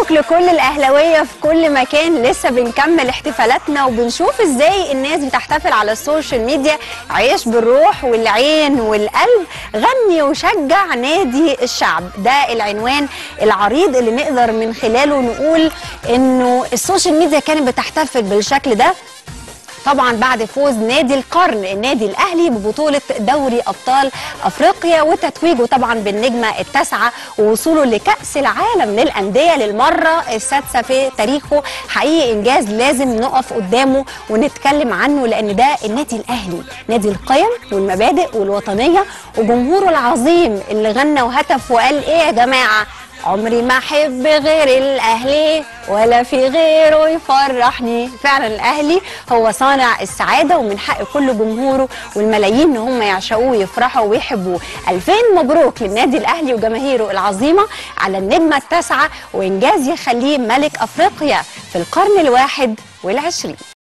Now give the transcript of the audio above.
مبروك لكل الاهلاويه في كل مكان لسه بنكمل احتفالاتنا وبنشوف ازاي الناس بتحتفل على السوشيال ميديا عيش بالروح والعين والقلب غني وشجع نادي الشعب ده العنوان العريض اللي نقدر من خلاله نقول انه السوشيال ميديا كانت بتحتفل بالشكل ده طبعا بعد فوز نادي القرن النادي الاهلي ببطوله دوري ابطال افريقيا وتتويجه طبعا بالنجمه التاسعه ووصوله لكاس العالم للانديه للمره السادسه في تاريخه حقيقي انجاز لازم نقف قدامه ونتكلم عنه لان ده النادي الاهلي نادي القيم والمبادئ والوطنيه وجمهوره العظيم اللي غنى وهتف وقال ايه يا جماعه عمري ما احب غير الاهلي ولا في غيره يفرحني فعلا الاهلي هو صانع السعاده ومن حق كل جمهوره والملايين ان هم يعشقوه ويفرحوا ويحبوه 2000 مبروك للنادي الاهلي وجماهيره العظيمه على النجمه التاسعه وانجاز يخليه ملك افريقيا في القرن الواحد والعشرين